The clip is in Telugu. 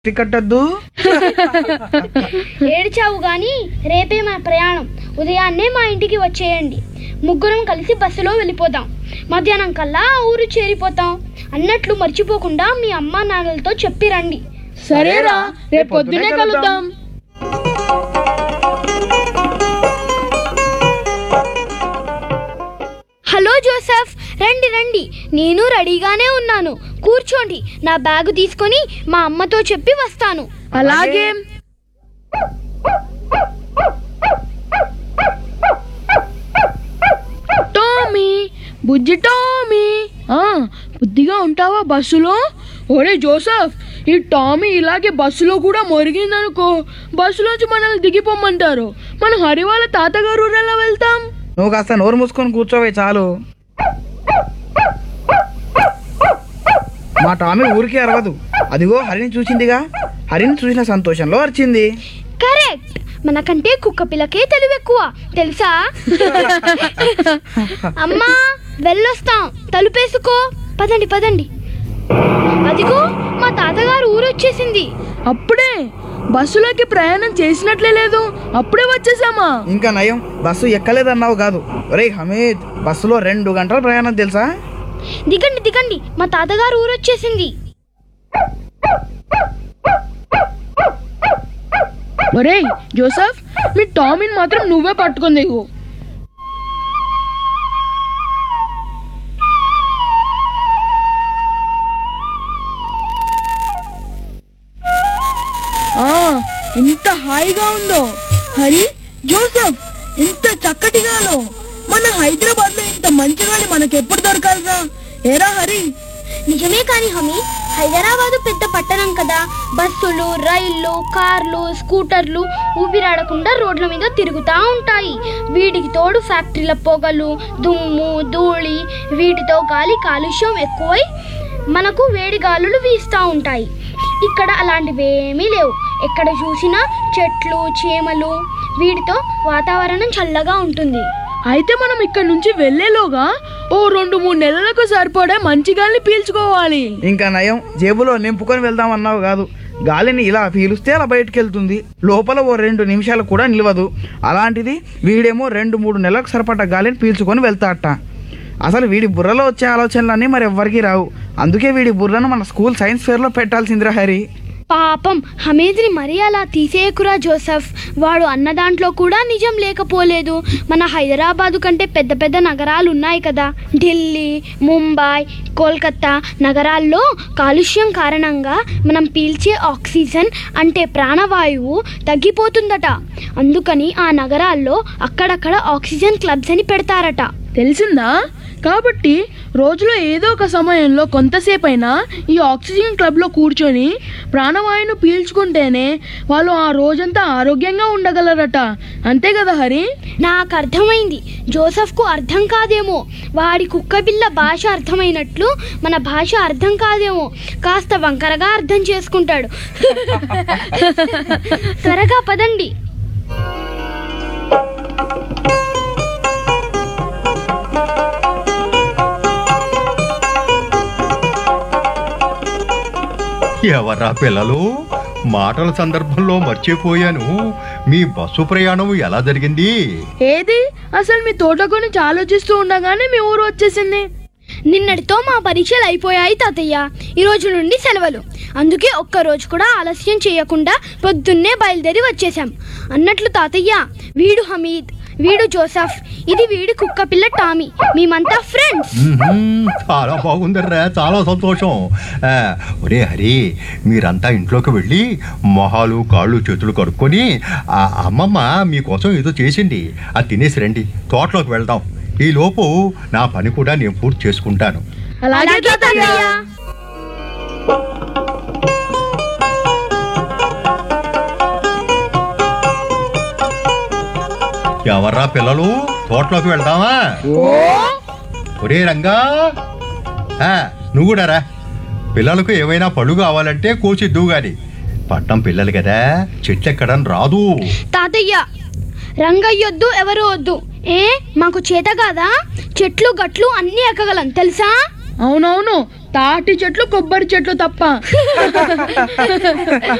టికెట్ వద్దు ఏడ్చావు గాని రేపే మన ప్రయాణం ఉదయాన్నే మా ఇంటికి వచ్చేయండి ముగ్గురం కలిసి బస్సులో వెళ్ళిపోదాం మధ్యాహ్నం కల్లా ఆ ఊరు చేరిపోతాం అన్నట్లు మర్చిపోకుండా మీ అమ్మా నాన్నలతో చెప్పి రండి సరేరా రేపు పొద్దునే కలుద్దాం హలో జోసెఫ్ రండి రండి నేను రెడీగానే ఉన్నాను కూర్చోండి నా బ్యాగు తీసుకొని మా అమ్మతో చెప్పి వస్తాను అలాగే టామీ బుజ్జి టామీ ఆ, బుద్ధిగా ఉంటావా బస్సులో ఒరే జోసఫ్ ఈ టామీ ఇలాగే బస్సులో కూడా మొరిగిందనుకో బస్సులోంచి మనల్ని దిగిపోమ్మంటారు మన హరి వాళ్ళ తాతగారు ఊరు ఎలా వెళ్తాం నువ్వు కాస్త నోరు మూసుకొని కూర్చోవే చాలు మా టామీ ఊరికి అరవదు అదిగో హరిని చూసిందిగా హరిని చూసిన సంతోషంలో అరిచింది కరెక్ట్ మనకంటే కుక్క పిల్లకే తెలివి ఎక్కువ తెలుసా అమ్మా వెళ్ళొస్తాం తలుపేసుకో పదండి పదండి అదిగో మా తాతగారు ఊరొచ్చేసింది అప్పుడే బస్సులోకి ప్రయాణం చేసినట్లే లేదు అప్పుడే వచ్చేసామా ఇంకా నయం బస్సు ఎక్కలేదన్నావు కాదు ఒరే హమీద్ బస్సులో రెండు గంటల ప్రయాణం తెలుసా దిగండి దిగండి మా తాతగారు ఊరొచ్చేసింది ఒరేయ్ జోసఫ్ మీ టామీని మాత్రం నువ్వే పట్టుకుంది ఆ ఎంత హాయిగా ఉందో హరి జోసఫ్ ఎంత చక్కటి గాలో మన హైదరాబాద్ లో ఇంత మంచి గాలి మనకి ఎప్పుడు దొరకాలిరా ఏరా హరి నిజమే కాని హమీ హైదరాబాదు పెద్ద పట్టణం కదా బస్సులు రైళ్లు కార్లు స్కూటర్లు ఊపిరాడకుండా రోడ్ల మీద తిరుగుతూ ఉంటాయి వీటికి తోడు ఫ్యాక్టరీల పొగలు దుమ్ము ధూళి వీటితో గాలి కాలుష్యం ఎక్కువై మనకు వేడి గాలులు వీస్తూ ఉంటాయి ఇక్కడ అలాంటివి ఏమీ లేవు ఎక్కడ చూసినా చెట్లు చీమలు వీటితో వాతావరణం చల్లగా ఉంటుంది అయితే మనం ఇక్కడ నుంచి వెళ్లేలోగా ఓ రెండు మూడు నెలలకు సరిపడే మంచి గాలిని పీల్చుకోవాలి ఇంకా నయం జేబులో నింపుకొని వెళ్దాం అన్నావు కాదు గాలిని ఇలా పీలుస్తే అలా బయటికి వెళ్తుంది లోపల ఓ రెండు నిమిషాలు కూడా నిలవదు అలాంటిది వీడేమో రెండు మూడు నెలలకు సరిపడ్డ గాలిని పీల్చుకొని వెళ్తాడట అసలు వీడి బుర్రలో వచ్చే ఆలోచనలన్నీ మరి ఎవ్వరికీ రావు అందుకే వీడి బుర్రను మన స్కూల్ సైన్స్ ఫేర్లో పెట్టాల్సిందిరా హరి పాపం హమీద్ని మరీ అలా తీసేయకురా జోసెఫ్ వాడు అన్న దాంట్లో కూడా నిజం లేకపోలేదు మన హైదరాబాదు కంటే పెద్ద పెద్ద నగరాలు ఉన్నాయి కదా ఢిల్లీ ముంబై కోల్కతా నగరాల్లో కాలుష్యం కారణంగా మనం పీల్చే ఆక్సిజన్ అంటే ప్రాణవాయువు తగ్గిపోతుందట అందుకని ఆ నగరాల్లో అక్కడక్కడ ఆక్సిజన్ క్లబ్స్ అని పెడతారట తెలిసిందా కాబట్టి రోజులో ఏదో ఒక సమయంలో కొంతసేపైనా ఈ ఆక్సిజన్ క్లబ్లో కూర్చొని ప్రాణవాయువును పీల్చుకుంటేనే వాళ్ళు ఆ రోజంతా ఆరోగ్యంగా ఉండగలరట అంతే కదా హరి నాకు అర్థమైంది జోసెఫ్కు అర్థం కాదేమో వాడి కుక్కపిల్ల భాష అర్థమైనట్లు మన భాష అర్థం కాదేమో కాస్త వంకరగా అర్థం చేసుకుంటాడు త్వరగా పదండి ఎవర్రా పిల్లలు మాటల సందర్భంలో మర్చిపోయాను మీ బస్సు ప్రయాణం ఎలా జరిగింది ఏది అసలు మీ తోట గురించి ఆలోచిస్తూ ఉండగానే మీ ఊరు వచ్చేసింది నిన్నటితో మా పరీక్షలు అయిపోయాయి తాతయ్య ఈ రోజు నుండి సెలవులు అందుకే ఒక్క రోజు కూడా ఆలస్యం చేయకుండా పొద్దున్నే బయలుదేరి వచ్చేసాం అన్నట్లు తాతయ్య వీడు హమీద్ వీడు జోసఫ్ ఇది వీడి కుక్క పిల్ల టామీ మేమంతా ఫ్రెండ్స్ మ్మ్హ్మ్, చాలా బాగుందర్రా చాలా సంతోషం ఆ, ఒరే హరి మీరంతా ఇంట్లోకి వెళ్ళి మొహాలు కాళ్ళు చేతులు కడుక్కొని ఆ అమ్మమ్మ మీకోసం ఏదో చేసింది అది తినేసి రండి తోటలోకి వెళ్దాం ఈ లోపు నా పని కూడా నేను పూర్తి చేసుకుంటాను అలాగే తాతయ్య ఎవర్రా పిల్లలు తోటలోకి వెళ్దామా ఒరే రంగా ఆ, నువ్వు కూడా రా పిల్లలకు ఏమైనా పళ్ళు కావాలంటే కోసిద్దు గాని పట్నం పిల్లలు కదా చెట్లు ఎక్కడం రాదు తాతయ్య రంగయ్యొద్దు ఎవరు వద్దు ఏ మాకు చేత కాదా చెట్లు గట్లు అన్నీ ఎక్కగలం తెలుసా అవునవును తాటి చెట్లు కొబ్బరి చెట్లు తప్ప